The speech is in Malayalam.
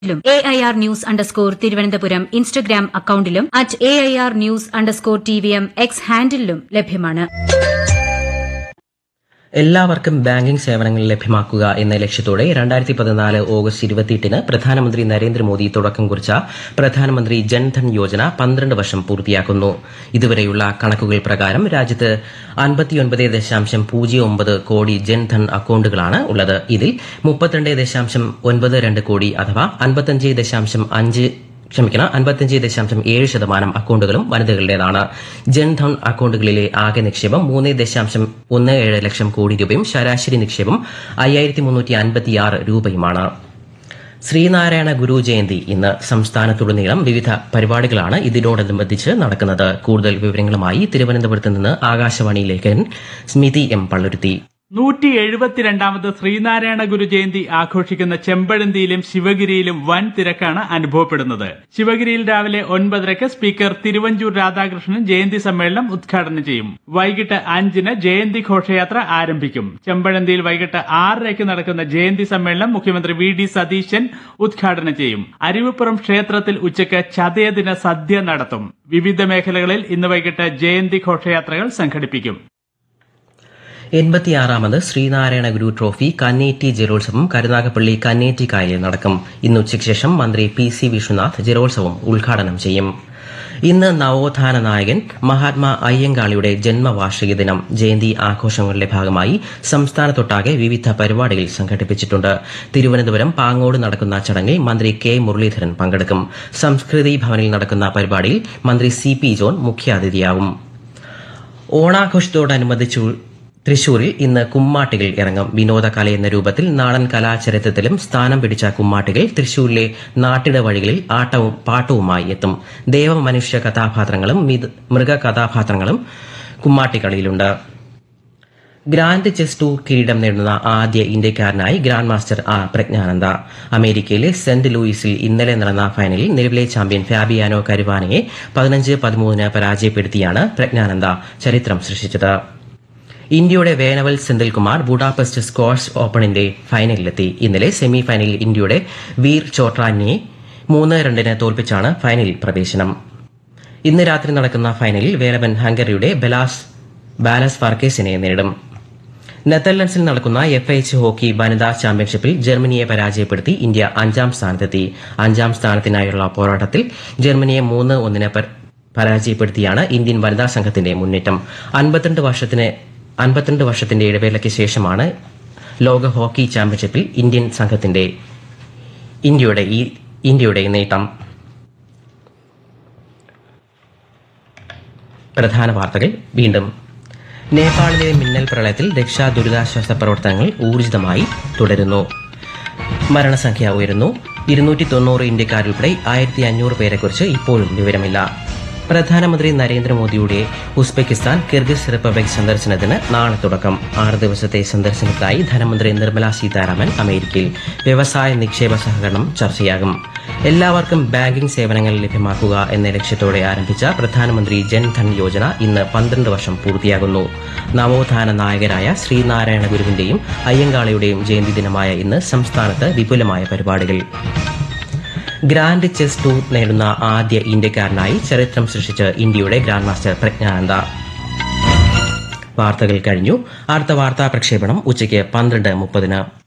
ലും A I R news underscore Thiruvananthapuram Instagram അക്കൌണ്ടിലും at A I R news underscore T V M X ഹാൻഡിലും ലഭ്യമാണ് എല്ലാവർക്കും ബാങ്കിംഗ് സേവനങ്ങൾ ലഭ്യമാക്കുക എന്ന ലക്ഷ്യത്തോടെ രണ്ടായിരത്തി പതിനാല് ഓഗസ്റ്റ് ഇരുപത്തിയെട്ടിന് പ്രധാനമന്ത്രി നരേന്ദ്രമോദി തുടക്കം കുറിച്ച പ്രധാനമന്ത്രി ജൻധൻ യോജന പന്ത്രണ്ട് വർഷം പൂർത്തിയാക്കുന്നു ഇതുവരെയുള്ള കണക്കുകൾ പ്രകാരം രാജ്യത്ത് അൻപത്തിയൊൻപത് ദശാംശം പൂജ്യം ഒമ്പത് കോടി ജൻധൻ അക്കൌണ്ടുകളാണ് ഉള്ളത് ഇതിൽ മുപ്പത്തിരണ്ട് ദശാംശം ഒൻപത് രണ്ട് കോടി അഥവാ അൻപത്തഞ്ച് ദശാംശം അഞ്ച് ക്ഷമിക്കണം അൻപത്തിയഞ്ച് ദശാംശം ഏഴ് ശതമാനം അക്കൌണ്ടുകളും വനിതകളുടേതാണ് ജൻധൻ അക്കൌണ്ടുകളിലെ ആകെ നിക്ഷേപം മൂന്ന് ദശാംശം ഒന്ന് ഏഴ് ലക്ഷം കോടി രൂപയും ശരാശരി നിക്ഷേപം അയ്യായിരത്തി മുന്നൂറ്റി അൻപത്തിയാറ് രൂപയുമാണ് ശ്രീനാരായണ ഗുരു ജയന്തി ഇന്ന് സംസ്ഥാനത്തുടനീളം വിവിധ പരിപാടികളാണ് ഇതിനോടനുബന്ധിച്ച് നടക്കുന്നത് കൂടുതൽ വിവരങ്ങളുമായി തിരുവനന്തപുരത്ത് നിന്ന് ആകാശവാണി ലേഖകൻ സ്മിതി എം പള്ളുരുത്തി നൂറ്റി എഴുപത്തിരണ്ടാമത് ശ്രീനാരായണ ഗുരു ജയന്തി ആഘോഷിക്കുന്ന ചെമ്പഴന്തിയിലും ശിവഗിരിയിലും വൻ തിരക്കാണ് അനുഭവപ്പെടുന്നത് ശിവഗിരിയിൽ രാവിലെ ഒൻപതരക്ക് സ്പീക്കർ തിരുവഞ്ചൂർ രാധാകൃഷ്ണൻ ജയന്തി സമ്മേളനം ഉദ്ഘാടനം ചെയ്യും വൈകിട്ട് അഞ്ചിന് ജയന്തി ഘോഷയാത്ര ആരംഭിക്കും ചെമ്പഴന്തിയിൽ വൈകിട്ട് ആറരയ്ക്ക് നടക്കുന്ന ജയന്തി സമ്മേളനം മുഖ്യമന്ത്രി വി ഡി സതീശൻ ഉദ്ഘാടനം ചെയ്യും അരുവിപ്പുറം ക്ഷേത്രത്തിൽ ഉച്ചയ്ക്ക് ചതയദിന സദ്യ നടത്തും വിവിധ മേഖലകളിൽ ഇന്ന് വൈകിട്ട് ജയന്തി ഘോഷയാത്രകൾ സംഘടിപ്പിക്കും എൺപത്തിയാറാമത് ശ്രീനാരായണ ഗുരു ട്രോഫി കന്നേറ്റി ജലോത്സവം കരുനാഗപ്പള്ളി കന്നേറ്റി കായലിൽ നടക്കും ഇന്ന് ഉച്ചയ്ക്ക് ശേഷം മന്ത്രി പി സി വിശ്വനാഥ് ജലോത്സവം ഉദ്ഘാടനം ചെയ്യും ഇന്ന് നവോത്ഥാന നായകൻ മഹാത്മാ അയ്യങ്കാളിയുടെ ജന്മവാർഷിക ദിനം ജയന്തി ആഘോഷങ്ങളുടെ ഭാഗമായി സംസ്ഥാനത്തൊട്ടാകെ വിവിധ പരിപാടികൾ സംഘടിപ്പിച്ചിട്ടുണ്ട് തിരുവനന്തപുരം പാങ്ങോട് നടക്കുന്ന ചടങ്ങിൽ മന്ത്രി കെ മുരളീധരൻ പങ്കെടുക്കും സംസ്കൃതി ഭവനിൽ നടക്കുന്ന പരിപാടിയിൽ മന്ത്രി സി പി ജോൺ മുഖ്യാതിഥിയാകും ഓണാഘോഷത്തോടനുബന്ധിച്ചു തൃശൂരിൽ ഇന്ന് കുമ്മാട്ടികൾ ഇറങ്ങും വിനോദകല എന്ന രൂപത്തിൽ നാടൻ കലാചരിത്രത്തിലും സ്ഥാനം പിടിച്ച കുമ്മാട്ടികൾ തൃശൂരിലെ നാട്ടിട വഴികളിൽ ആട്ടവും പാട്ടവുമായി എത്തും ദേവമനുഷ്യ കഥാപാത്രങ്ങളും മിത്- മൃഗ കഥാപാത്രങ്ങളും കുമ്മാട്ടിക്കളിയിലുണ്ട് ഗ്രാൻഡ് ചെസ് ടൂർ കിരീടം നേടുന്ന ആദ്യ ഇന്ത്യക്കാരനായി ഗ്രാൻഡ് മാസ്റ്റർ ആർ പ്രജ്ഞാനന്ദ അമേരിക്കയിലെ സെന്റ് ലൂയിസിൽ ഇന്നലെ നടന്ന ഫൈനലിൽ നിലവിലെ ചാമ്പ്യൻ ഫാബിയാനോ കരുവാനയെ പതിനഞ്ച് പതിമൂന്നിന് പരാജയപ്പെടുത്തിയാണ് പ്രജ്ഞാനന്ദ ചരിത്രം സൃഷ്ടിച്ചത് ഇന്ത്യയുടെ വേനവൽ സെന്തിൽകുമാർ ബുഡാപെസ്റ്റ് സ്ക്വാഷ് ഓപ്പണിന്റെ ഫൈനലിലെത്തി ഇന്നലെ സെമി ഫൈനലിൽ ഇന്ത്യയുടെ വീർ ചോട്രാനിയെ മൂന്ന് രണ്ടിന് തോൽപ്പിച്ചാണ് ഫൈനലിൽ പ്രവേശനം ഇന്ന് രാത്രി നടക്കുന്ന ഫൈനലിൽ വേലവൻ ഹംഗറിയുടെ ബെലാസ് ബാലസ് ഫാർക്കേസിനെ നേരിടും നെതർലൻഡ്സിൽ നടക്കുന്ന എഫ് എച്ച് ഹോക്കി വനിതാ ചാമ്പ്യൻഷിപ്പിൽ ജർമ്മനിയെ പരാജയപ്പെടുത്തി ഇന്ത്യ അഞ്ചാം സ്ഥാനത്തെത്തി അഞ്ചാം സ്ഥാനത്തിനായുള്ള പോരാട്ടത്തിൽ ജർമ്മനിയെ മൂന്ന് ഒന്നിന് പര- പരാജയപ്പെടുത്തിയാണ് ഇന്ത്യൻ വനിതാ സംഘത്തിന്റെ മുന്നേറ്റം അൻപത്തിരണ്ട് വർഷത്തിന് അൻപത്തിരണ്ട് വർഷത്തിന്റെ ഇടവേളയ്ക്ക് ശേഷമാണ് ലോക ഹോക്കി ചാമ്പ്യൻഷിപ്പിൽ ഇന്ത്യൻ സംഘത്തിന്റെ ഇന്ത്യയുടെ ഈ ഇന്ത്യയുടെ നേട്ടം പ്രധാന വാർത്തകൾ വീണ്ടും നേപ്പാളിലെ മിന്നൽ പ്രളയത്തിൽ രക്ഷാ ദുരിതാശ്വാസ പ്രവർത്തനങ്ങൾ ഊർജിതമായി തുടരുന്നു മരണസംഖ്യ ഉയരുന്നു ഇരുന്നൂറ്റി തൊണ്ണൂറ് ഇന്ത്യക്കാരുൾപ്പെടെ ആയിരത്തി അഞ്ഞൂറ് പേരെക്കുറിച്ച് ഇപ്പോഴും വിവരമില്ല പ്രധാനമന്ത്രി നരേന്ദ്രമോദിയുടെ ഉസ്ബെക്കിസ്ഥാൻ കിർഗിസ് റിപ്പബ്ലിക് സന്ദർശനത്തിന് നാളെ തുടക്കം ആറ് ദിവസത്തെ സന്ദർശനത്തിനായി ധനമന്ത്രി നിർമ്മല സീതാരാമൻ അമേരിക്കയിൽ വ്യവസായ നിക്ഷേപ സഹകരണം ചർച്ചയാകും എല്ലാവർക്കും ബാങ്കിംഗ് സേവനങ്ങൾ ലഭ്യമാക്കുക എന്ന ലക്ഷ്യത്തോടെ ആരംഭിച്ച പ്രധാനമന്ത്രി ജൻധൻ യോജന ഇന്ന് പന്ത്രണ്ട് വർഷം പൂർത്തിയാകുന്നു നവോത്ഥാന നായകരായ ശ്രീനാരായണ ഗുരുവിന്റെയും അയ്യങ്കാളിയുടെയും ജയന്തി ദിനമായ ഇന്ന് സംസ്ഥാനത്ത് വിപുലമായ പരിപാടികൾ ഗ്രാൻഡ് ചെസ് ടൂർ നേടുന്ന ആദ്യ ഇന്ത്യക്കാരനായി ചരിത്രം സൃഷ്ടിച്ച് ഇന്ത്യയുടെ ഗ്രാൻഡ് മാസ്റ്റർ പ്രജ്ഞാനന്ദ വാർത്തകൾ കഴിഞ്ഞു അടുത്ത വാർത്താ പ്രക്ഷേപണം ഉച്ചയ്ക്ക് പന്ത്രണ്ട് മുപ്പതിന്